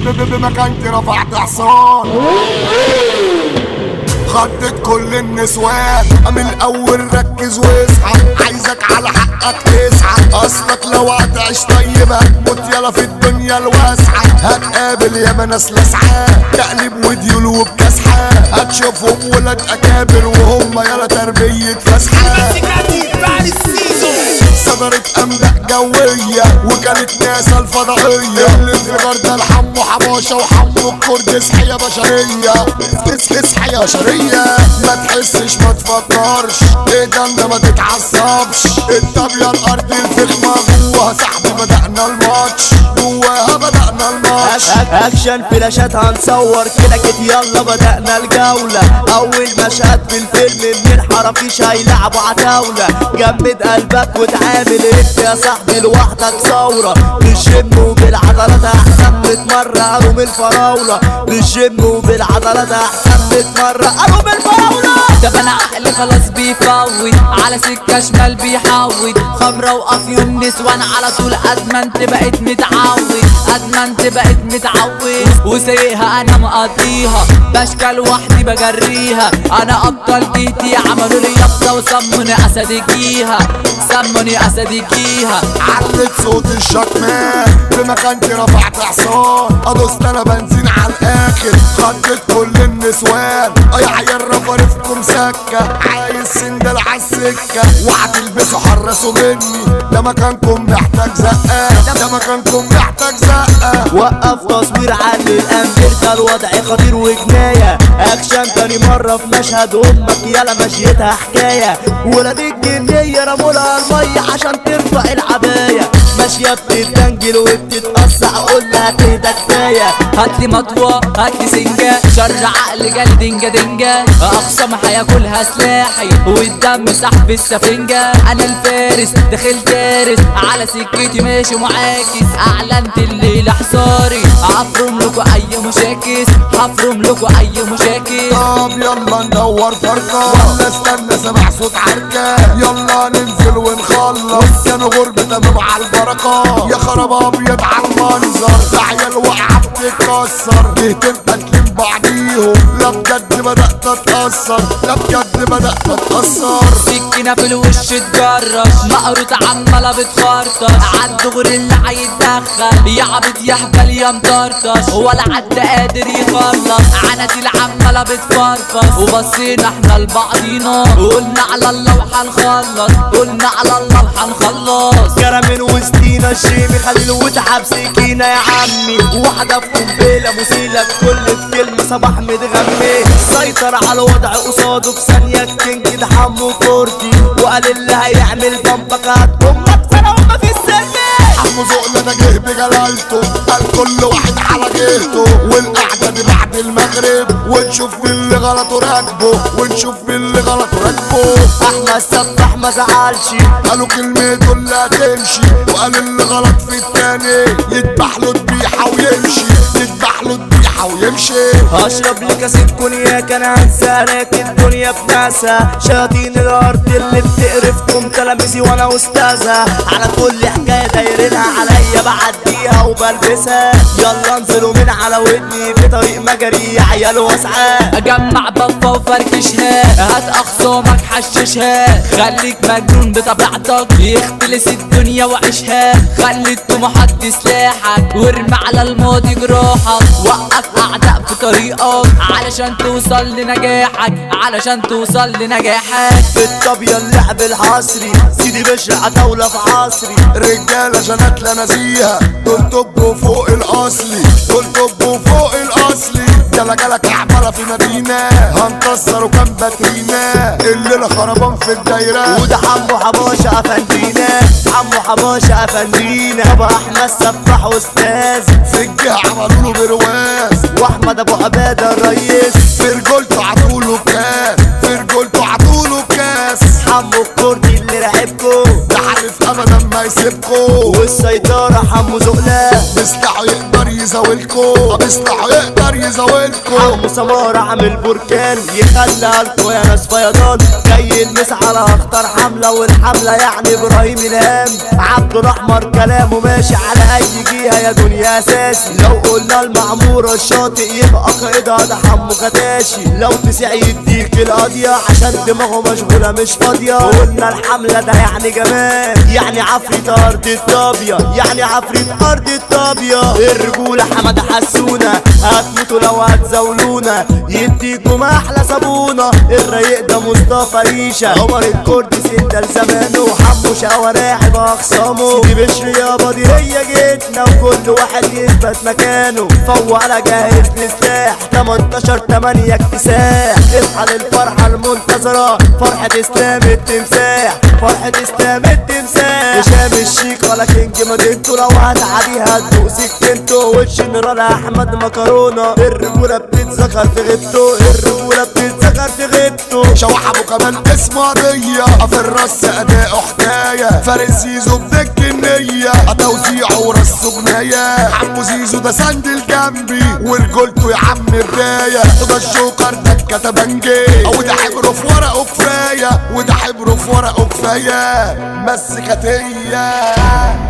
بمكانتي رفعت حصان خدت كل النسوان من الاول ركز واصحى عايزك على حقك تسعى اصلك لو هتعيش طيب هتموت يلا في الدنيا الواسعة هتقابل ياما ناس لسعة تقلب وديول وبكاسحة هتشوفهم ولاد اكابر وهم يلا تربية فسحة صدرت انباء جوية وكانت ناسا الفضائية الانفجار ده الحمو حباشة وحمو الكرد اصحى يا بشرية اصحى اصحى يا بشرية ما تحسش ما تفكرش ايه ده انت ما تتعصبش الطابية الارض الفخمة جواها صاحبي بدأنا الماتش جواها بدأنا الماتش اكشن فلاشات هنصور كده كده يلا بدأنا الجولة اول مشهد في الفيلم من حرفيش هيلعبوا عتاولة جمد قلبك وتعامل انت يا صاحبي لوحدك ثورة بالجيم وبالعضلات احسن بتمرقوا من الفراولة بالجيم وبالعضلات احسن بتمرقوا من الفراولة طب انا عقلي خلاص بيفوت على سكة شمال بيحوت خمرة وافيون نسوان على طول ادمنت بقيت متعود ادمنت بقيت متعود وسايقها انا مقضيها بشكل وحدي بجريها انا ابطال جيتي عملوا لي يافطة وسموني اسد جيها سموني اسد جيها علت صوت الشكمان بمكانتي رفعت حصان ادوست انا بنزين على الاخر خدت كل النسوان اه يا عيال رفرفكم سكه عايز سندل على السكه وهتلبسوا حرسوا مني ده مكانكم محتاج زقه ده مكانكم محتاج زقه وقف تصوير عن الامير ده الوضع خطير وجناية اكشن تاني مرة في مشهد امك يلا مشيتها حكاية ولاد الجنية رمولها المية عشان ترفع العباية ماشية بتتدنجل وبتتقصع قول لها تهدى كفاية هاتلي مطوة هاتلي سنجة شر عقل جالي دنجة دنجة أقسم هياكلها سلاحي والدم سحب السفنجة أنا الفارس داخل دارس على سكتي ماشي معاكس أعلنت الليلة حصاري هفرم لكوا أي مشاكس هفرم لكوا أي مشاكس طب يلا ندور فرقة ولا استنى سمع صوت عركة يلا ننزل ونخلص كانوا غربة تمام على البركة يا خراب ابيض على المنظر ده عيال واقعة بتتكسر تهتم تكلم بعضيهم لا بجد بدأت اتأثر لا بجد بدأت اتأثر سكينة في الوش تجرش مقروطة عمالة بتخرطش عالدغري اللي هيتدخل يا عبد يا هبل يا مطرطش ولا عد قادر يخلص عناتيل عمالة بتفرفص وبصينا احنا لبعضينا وقلنا على الله وحنخلص قلنا على الله وحنخلص جرى من وسطينا الشيمي خليل وتعب سكينة يا عمي واحدة في قنبلة مسيلة كل في كلمة صباح متغمي سيطر على الوضع قصاده في ثانية الكينج ده حمو كورتي وقال اللي هيعمل بمبك هتقوم مكسرة وما في السنة حمو زقنا ده جه بجلالته قال كل واحد على جهته والقعدة دي بعد المغرب ونشوف مين اللي غلطه راكبه ونشوف مين اللي غلطه راكبه احمد سفاح ما زعلش قالوا كلمته اللي هتمشي وقال اللي غلط في التاني يذبح له ذبيحة ويمشي يذبح له ذبيحة ويمشي هشرب لي كاسة كونياك انا هنسى لك الدنيا بناسها شياطين الارض اللي بتقرفكم تلاميذي وانا استاذها على كل حكايه دايرينها عليا بعديها وبلبسها يلا انزلوا من على ودني في طريق مجري يا عيال واسعه اجمع بفة وفركشها هات اخصامك حششها خليك مجنون بطبيعتك يختلس الدنيا وعيشها خلي الطموحات دي سلاحك وارمي على الماضي جراحك وقف اعداء في طريقك علشان توصل لنجاحك علشان توصل لنجاحك في الطابيه اللعب الحصري سيدي بشر عتاوله في عصري رجالة جنات لا نزيهة دول طبوا فوق الأصلي دول طبوا فوق الأصلي جلا جلا كعبلة في مدينة هنكسر وكان باترينا الليلة خربان في الدايرة وده حمو حباشة أفندينا حمو حباشة أفندينا أبو أحمد سفاح أستاذ في الجهة عملوا له برواز وأحمد أبو عبادة الريس في رجولته عطوله كاس في رجولته عطوله كاس حمو الكردي اللي رعبكو ده حلف أبدا ما يسيبكو والسيطرة حمو زقلة بسلاحه يقدر يزاولكو طب اصلحوا يقدر يزاولكو عمو سمارة عامل بركان يخلى الكو يا ناس فيضان جاي المس على اخطر حملة والحملة يعني ابراهيم الهام عبد الاحمر كلامه ماشي على اي جهة يا دنيا اساسي لو قلنا المعمورة الشاطئ يبقى قائدها ده حمو كتاشي لو تسيع يديك القضية عشان دماغه مشغولة مش فاضية قلنا الحملة ده يعني جمال يعني عفريت ارض الطابية يعني عفريت ارض الطابية الرجولة حمد حسونا هتموتوا لو هتزاولونا يديكم احلى صابونة الرايق ده مصطفى ريشة عمر الكردس انت لزمانه حمو شوارع باخصامه دي مش رياضة دي هي جيتنا وكل واحد يثبت مكانه فوق على جاهز للسلاح 18 8 اكتساح اصحى للفرحة المنتظرة فرحة اسلام التمساح فرحة اسلام التمساح هشام الشيك ولا كينج مدينته لو هتعديها تدوق سكنته والجنرال احمد مكرونة الرجولة بتتذكر في غيبته الرجولة بتتذكر في غيبته شوح ابو كمان اسمه قضية في الرص اداؤه حكاية فارس زيزو بدك النية توزيعه ورصه بناية عمو زيزو ده سندل جنبي ورجولته يا عم بداية ده الجوكر ده الكتبنجي وده حبره في ورقه كفاية وده حبره في ورقه كفاية مسكتية